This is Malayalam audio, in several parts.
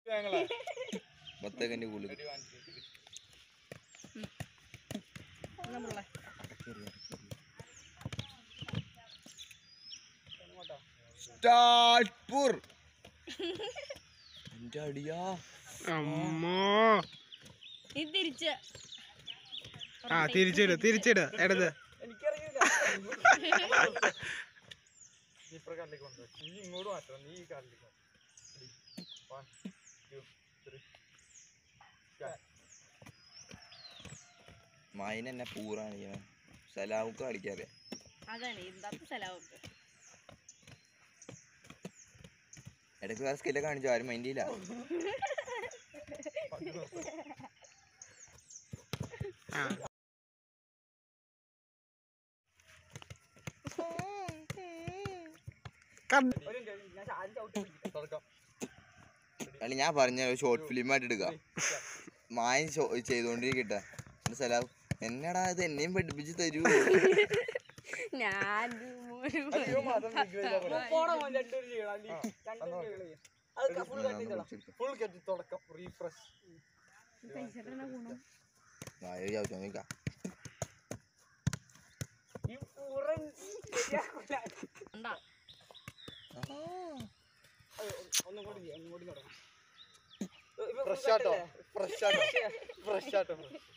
ഞങ്ങളെ ബത്തകന്റെ കൂടുതൽ നമ്മളെ സ്റ്റാർട്ട്പൂർ എന്റെ അടിയാ അമ്മോ ഇത് തിരിച്ച് ആ തിരിച്ചിട് തിരിച്ചിട് ഇടത് ഇപ്പുറ കാലിലേക്ക് കൊണ്ടുപോയി നീ ഇങ്ങോട്ട് മാറ്റണം നീ ഈ കാലിലേക്ക് വൺ ടു ത്രീ മൈന എന്നെ പൂറാണ് ചെയ്യണം സലാമുക്ക് കളിക്കാറിയാം അതാണ് ഇന്നത്തെ സ്ഥലമൊക്കെ ഇടയ്ക്ക് വേറെ സ്കില്ലെ കാണിച്ചു ആരും മൈൻഡ് ചെയ്യില്ല ആ കണ്ട് തുടക്കം അല്ല ഞാൻ പറഞ്ഞ ഷോർട്ട് ഫിലിം ആയിട്ട് എടുക്കാം മായ ചെയ്തോണ്ടിരിക്കട്ടെ എന്നിട്ട് സലാം എന്നടാ ഇത് എന്നെയും പഠിപ്പിച്ച് തരൂ ഞാൻ അയ്യോ മതം വിഗ്രഹിച്ച ഫുൾ കെട്ടി തുടക്കം റീഫ്രഷ് മായ ചവിട്ടോ നോക്കാം ഉണ്ടാ ഫ്രഷ് ആട്ടോ ഫ്രഷ് ആട്ടോ ഫ്രഷ് ആട്ടോ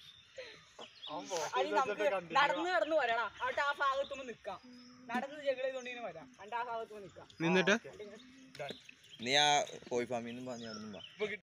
നടന്ന് നടന്ന് വരണം അവിടെ ആ ഭാഗത്തുമ്പോ നിക്കാം നടന്ന് ജഗൾ ചെയ്തോണ്ട് ഇങ്ങനെ വരാം എന്നിട്ട് ആ ഭാഗത്തുമ്പോ നിക്കാം നിന്നിട്ട് നീ ആ കോഴി ഫാമിൽ നിന്നും പറഞ്ഞു നടന്നും വാ